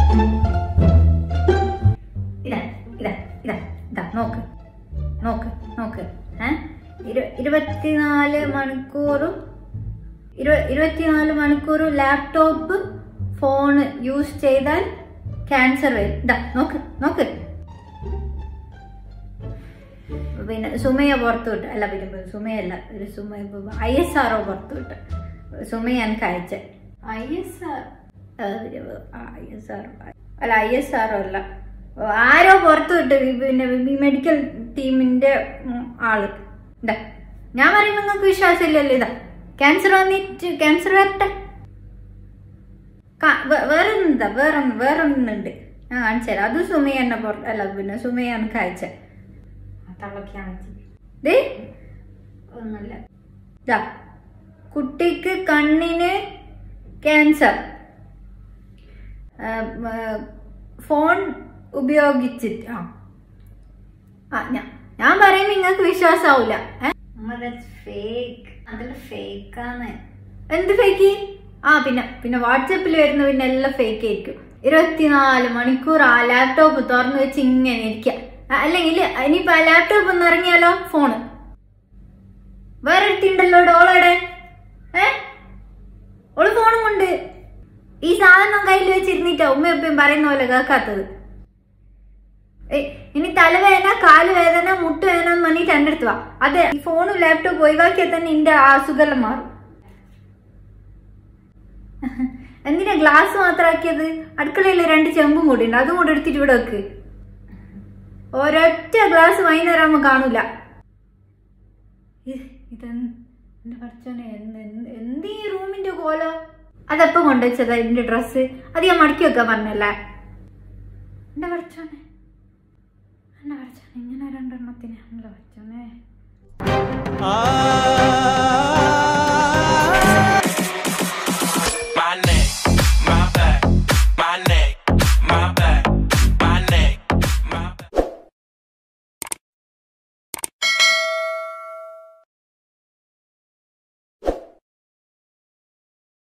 ഇതാ ഇതാ ഇതാ ഇതാ നോക്ക് നോക്ക് നോക്ക് ഏ ഇരു- ഇരുപത്തിനാല് മണിക്കൂറും ഇരു- ഇരുപത്തിനാല് മണിക്കൂറും ലാപ്ടോപ്പ് ഫോണ് യൂസ് ചെയ്താൽ ക്യാൻസർ വരും ഇതാ നോക്ക് നോക്ക് പിന്നെ സുമയ പുറത്തു വിട്ട് അല്ല പിന്നെ സുമയല്ല ഒരു സുമ ഐ എസ് ആർ ഒ പുറത്തു വിട്ട് സുമയ എനിക്ക് അയച്ച ഐ എസ് ആർ ഐ എസ് ആർ അല്ല ഐ എസ് ആർ ഒ അല്ല ആരോ പുറത്തു വിട്ട് ഈ പിന്നെ ഈ മെഡിക്കൽ ടീമിന്റെ ഉം, ആള് ഇതാ ഞാൻ പറയുമ്പോൾ നിങ്ങൾക്ക് വിശ്വാസമില്ലല്ലോ ഇതാ ക്യാൻസർ വന്നിട്ട് ക്യാൻസർ വരട്ടെ കാ- വേ- വേറെ ഒന്നുണ്ടാ വേറെ ഒന്ന് വേറെ ഒന്നുണ്ട് ഞാൻ കാണിച്ചു തരാം അത് സുമയ എന്നെ പുറത്ത് അല്ല പിന്നെ സുമയ എനിക്ക് അയച്ച ദേ ഒന്നല്ല ദാ കുട്ടിക്ക് കണ്ണിന് ക്യാൻസർ ഫോൺ ഉപയോഗിച്ചിട്ട് ആ ആ ഞാൻ ഞാൻ പറയുമ്പോ നിങ്ങൾക്ക് വിശ്വാസാവൂല ഫേക്ക് അതിൽ ഫേക്കാണ് എന്ത് ഫേക്ക് ആ പിന്നെ പിന്നെ വാട്സപ്പിൽ വരുന്ന പിന്നെ എല്ലാം ഫേക്ക് ആയിരിക്കും ഇരുപത്തിനാല് മണിക്കൂർ ആ ലാപ്ടോപ്പ് തുറന്നു വെച്ച് ഇങ്ങനെ ഇരിക്കുക അല്ലെങ്കിൽ ഇനിയിപ്പോ ആ ലാപ്ടോപ്പ് ഒന്ന് ഇറങ്ങിയാലോ ഫോണ് വേറെ എടുത്തിണ്ടല്ലോ ഡോളയുടെ ഏ ഓള് ഫോണും കൊണ്ട് ഈ സാധനം കയ്യിൽ വെച്ചിരുന്നിട്ടാ ഉമ്മയപ്പയും പറയുന്ന പോലെ കേൾക്കാത്തത് ഏയ്, ഇനി തലവേദന കാലുവേദന മുട്ടുവേദന എന്ന് പറഞ്ഞിട്ട് എൻ്റെ അടുത്ത് വാ അതെ ഈ ഫോണും ലാപ്ടോപ്പ് ഒഴിവാക്കിയാൽ തന്നെ എന്റെ അസുഖം മാറും എന്തിനാ ഗ്ലാസ് മാത്രമാക്കിയത് അടുക്കളയിൽ രണ്ട് ചെമ്പും കൂടി ഉണ്ട് അതും കൂടെ എടുത്തിട്ട് ഇവിടെ വെക്ക് ഒരൊറ്റ ഗ്ലാസ് വൈകുന്നേരം ആകുമ്പോൾ കാണൂല ഇത് ഇതെന്ത് എന്റെ പഠിച്ചോനെ എന്ത് എന്ത് എന്ത് ഈ റൂമിന്റെ കോലോ അതെപ്പം കൊണ്ടുവച്ചതാ ഇതിന്റെ ഡ്രസ്സ് അത് ഞാൻ മടക്കി വെക്കാൻ പറഞ്ഞല്ലേ എന്റെ പഠിച്ചോനെ എന്റെ പഠിച്ചോനെ ഇങ്ങനെ രണ്ടെണ്ണത്തിന് എന്റെ പഠിച്ചോനെ ആ